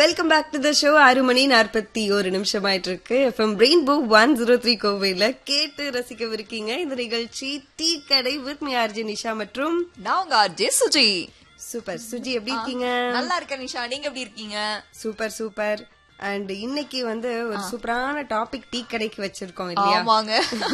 Welcome back to the show ஆறு மணி நாற்பத்தி ஒரு நிமிஷம் ஆயிட்டு இருக்கு FM Rainbow one zero three கோவையில கேட்டு ரசிக்கவிருக்கீங்க இந்த நிகழ்ச்சி டீ கடை வித் மீ ஆர்ஜி நிஷா மற்றும் நான் உங்க அர்ஜே சுஜி சூப்பர் சுஜி எப்படி இருக்கீங்க நல்லா இருக்கேன் நிஷா நீங்க எப்படி இருக்கீங்க சூப்பர் சூப்பர் அண்ட் இன்னைக்கு வந்து ஒரு சூப்பரான டாபிக் டீ கடைக்கு வச்சிருக்கோம் இல்லையா ஆமாங்க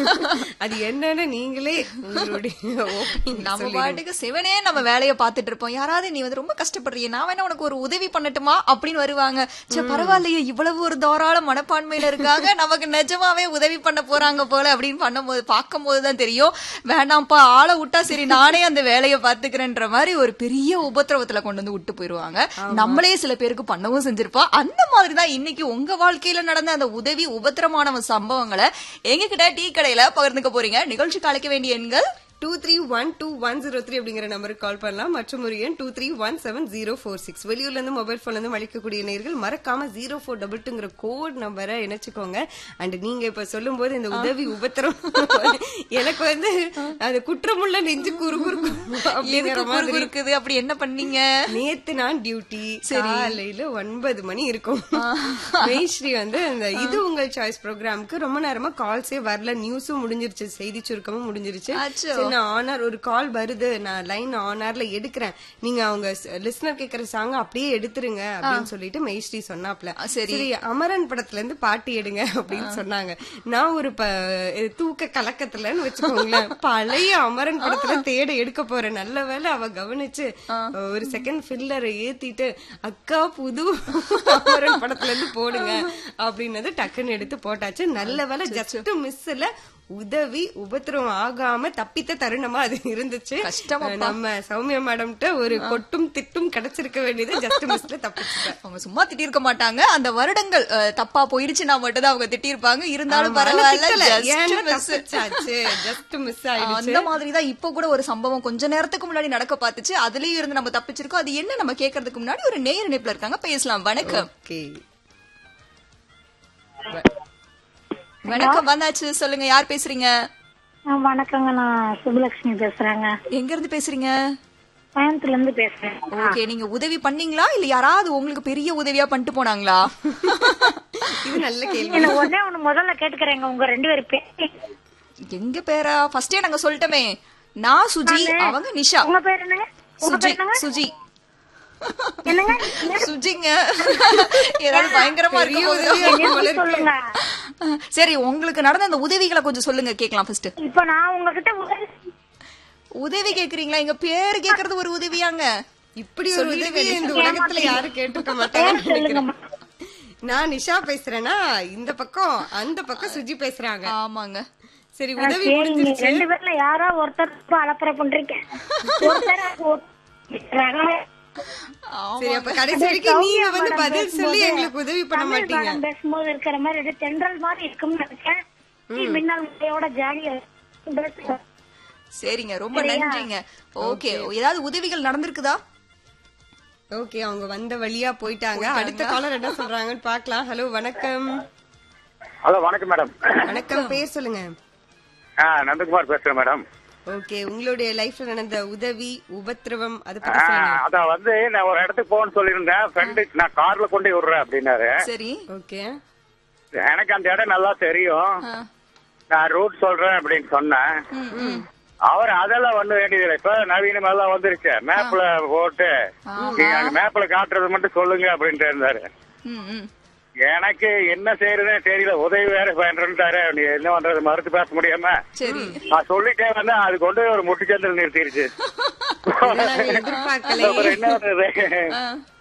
அது என்னன்னு நீங்களே உங்களுடைய opening ல நம்ம சொல்லிடுங்க. பாட்டுக்கு சிவனே நம்ம வேலைய பாத்துட்டு இருப்போம் யாராவது நீ வந்து ரொம்ப கஷ்டப்படுறிய நான் வேணா உனக்கு ஒரு உதவி பண்ணட்டுமா அப்படின்னு வருவாங்க சே பரவாயில்லையே இவ்வளவு ஒரு தாராள மனப்பான்மையில இருக்காங்க நமக்கு நிஜமாவே உதவி பண்ண போறாங்க போல அப்படின்னு பண்ணும்போது பார்க்கும்போது தான் தெரியும் வேண்டாம்ப்பா ஆளை விட்டா சரி நானே அந்த வேலையை பாத்துக்கிறேன்ற மாதிரி ஒரு பெரிய உபத்திரவத்துல கொண்டு வந்து விட்டு போயிருவாங்க நம்மளே சில பேருக்கு பண்ணவும் செஞ்சிருப்போம் அந்த மாதிரி தான் இன்னைக்கு உங்க வாழ்க்கையில நடந்த அந்த உதவி உபத்திரமான சம்பவங்களை எங்க கிட்ட டீ கடையில பகிர்ந்துக்க போறீங்க நிகழ்ச்சிக்கு அழைக்க வேண்டிய எண்கள் two three one two one zero three அப்படிங்கிற நம்பருக்கு கால் பண்ணலாம் மற்றும் ஒரு எண் two three one seven zero four six வெளியூர்ல இருந்து மொபைல் போன்ல இருந்து அளிக்கக்கூடிய நேர்கள் மறக்காம ஜீரோ ஃபோர் டபுள் டூங்கிற கோட் நம்பரை இணைச்சுக்கோங்க அண்ட் நீங்க இப்ப சொல்லும் போது இந்த உதவி உபத்திரம் எனக்கு வந்து அது குற்றமுள்ள நெஞ்சு குறு குறுக்கும் அப்படிங்கிற எதுக்கு மாதிரி குறுகு இருக்குது அப்படி என்ன பண்ணீங்க நேத்து நான் டியூட்டி காலையில ஒன்பது மணி இருக்கும் மெய்ஸ்ரீ வந்து அந்த இது உங்கள் சாய்ஸ் ப்ரோக்ராம்க்கு ரொம்ப நேரமா கால்ஸே வரல நியூஸும் முடிஞ்சிருச்சு செய்தி சுருக்கமும் முடிஞ்சிருச்சு அச்சோ. சரி, நான் ஆனர் ஒரு கால் வருது நான் லைன் ஆனர்ல எடுக்கிறேன் நீங்க அவங்க லிஸ்னர் கேக்குற சாங் அப்படியே எடுத்துருங்க அப்படின்னு சொல்லிட்டு மெய்ஸ்ரீ சொன்னாப்ல ஆ, சரி. சரி அமரன் படத்துல இருந்து பாட்டு எடுங்க அப்படின்னு சொன்னாங்க நான் ஒரு ப- இது தூக்க கலக்கத்துலன்னு வச்சுக்கோங்களேன் பழைய அமரன் படத்துல தேட எடுக்க போறேன் நல்ல வேளை அவ கவனிச்சு ஒரு செகண்ட் ஃபில்லரை ஏத்திட்டு அக்கா புது அமரன் படத்துல இருந்து போடுங்க அப்படின்னது டக்குன்னு எடுத்து போட்டாச்சு நல்ல வேளை ஜஸ்ட் மிஸ்ல உதவி உபத்திரம் ஆகாம தப்பித்த தருணமா அது இருந்துச்சு கஷ்டமாப்பா. நம்ம சௌமியா மேடம்கிட்ட ஒரு கொட்டும் திட்டும் கிடைச்சிருக்க வேண்டியது ஜஸ்ட் மிஸ்ல தப்பிச்சுட்டேன் அவங்க சும்மா திட்டிருக்க மாட்டாங்க அந்த வருடங்கள் அஹ், தப்பா போயிடுச்சுன்னா மட்டும் தான் அவங்க திட்டிருப்பாங்க இருந்தாலும் ஆமா, ஆனா பரவாயில்ல திட்டல. just ஏன்னு miss. தப்பிச்சாச்சு. just miss ஆயிடுச்சு. அந்த மாதிரிதான் இப்ப கூட ஒரு சம்பவம் கொஞ்ச நேரத்துக்கு முன்னாடி நடக்க பார்த்துச்சு அதுலயும் இருந்து நம்ம தப்பிச்சிருக்கோம் அது என்ன நம்ம கேட்கறதுக்கு முன்னாடி ஒரு நேர் இணைப்புல இருக்காங்க பேசலாம் வணக்கம் Okay. வணக்கம் வந்தாச்சு சொல்லுங்க யார் பேசுறீங்க ஆ, வணக்கங்க நான் சுபலட்சுமி பேசுறேங்க எங்க இருந்து பேசுறீங்க கோயம்புத்தூர்ல இருந்து பேசுறேன் ஓகே நீங்க உதவி பண்ணீங்களா இல்ல யாராவது உங்களுக்கு பெரிய உதவியா பண்ணிட்டு போனாங்களா இது நல்ல கேள்வி இல்ல ஒண்ணே ஒண்ணு முதல்ல கேட்டுக்கிறேங்க உங்க ரெண்டு பேரும் பேர் எங்க பேரா ஃபர்ஸ்டே நாங்க சொல்லிட்டோமே நான் சுஜி அவங்க நிஷா உங்க பேர் என்னங்க உங்க சுஜி பேர் என்னங்க சுஜி என்னங்க சுஜிங்க ஏதாவது பயங்கரமா பெரிய இருக்கும் உதவியா இருக்கும் போல இருக்கு. சொல்லுங்க சரி உங்களுக்கு நடந்த அந்த உதவிகளை கொஞ்சம் சொல்லுங்க கேக்கலாம் ஃபர்ஸ்ட் இப்ப நான் உங்ககிட்ட உதவி உதவி கேக்குறீங்களா எங்க பேரு கேக்குறது ஒரு உதவியாங்க இப்படி ஒரு உதவி இந்த உலகத்துல யாரும் கேட்டிருக்க மாட்டாங்கன்னு நினைக்கிறேன். நான் நிஷா பேசுறேன்னா இந்த பக்கம் அந்த பக்கம் சுஜி பேசுறாங்க ஆமாங்க சரி உதவி சரி நீங்க முடிஞ்சிருச்சு ரெண்டு பேர்ல யாரோ ஒருத்தர் ரொம்ப அலப்பறை பண்றீங்க ஒருத்தர் ஒரு- சரி அப்ப கடைசி வரைக்கும் நீங்க வந்து பதில் சொல்லி எங்களுக்கு உதவி பண்ண தமிழ் மாட்டீங்க பாடம் பேசும்போது இருக்கிற மாதிரி இது தென்றல் மாதிரி இருக்கும்னு நினைச்சேன் நீ மின்னல் முறையோட ஜாலியா பேசுங்க சரிங்க ரொம்ப நன்றிங்க ஓகே ஏதாவது உதவிகள் நடந்திருக்குதா ஓகே அவங்க வந்த வழியா போயிட்டாங்க அடுத்த காலர் என்ன சொல்றாங்கன்னு பாக்கலாம் ஹலோ வணக்கம் ஹலோ வணக்கம் மேடம் வணக்கம் பேர் சொல்லுங்க ஆ நந்தகுமார் பேசுறேன் மேடம் ஓகே உங்களுடைய லைஃப்ல நடந்த உதவி உபத்திரவம் அத ஆ, பத்தி சொல்லுங்க அதான் வந்து நான் ஒரு இடத்துக்கு போகணும்னு சொல்லியிருந்தேன் ஃப்ரெண்டு நான் கார்ல கொண்டு போய் விடுறேன் அப்படின்னாரு சரி ஓகே எனக்கு அந்த இடம் நல்லா தெரியும் ஆ. நான் ரூட் சொல்றேன் அப்படின்னு சொன்னேன் ம், ம். அவர் அதெல்லாம் ஒண்ணும் வேண்டியதில்லை இப்ப நவீனம் எல்லாம் வந்துருச்சு மேப்ல போட்டு நீங்க அந்த மேப்ல காட்டுறது மட்டும் சொல்லுங்க அப்படின்ட்டு இருந்தாரு ம், ம். எனக்கு என்ன செய்யறதுன்னு தெரியல உதவி வேற பண்றேன்ட்டாரு நீ என்ன பண்றது மறுத்து பேச முடியாம சரி நான் சொல்லிட்டே வந்தேன் அது கொண்டு போய் ஒரு முட்டுச்சந்தில் நிறுத்திருச்சு இதை நாங்க எதிர்பார்க்கலையே. அப்புறம் என்ன பண்றது ஆ.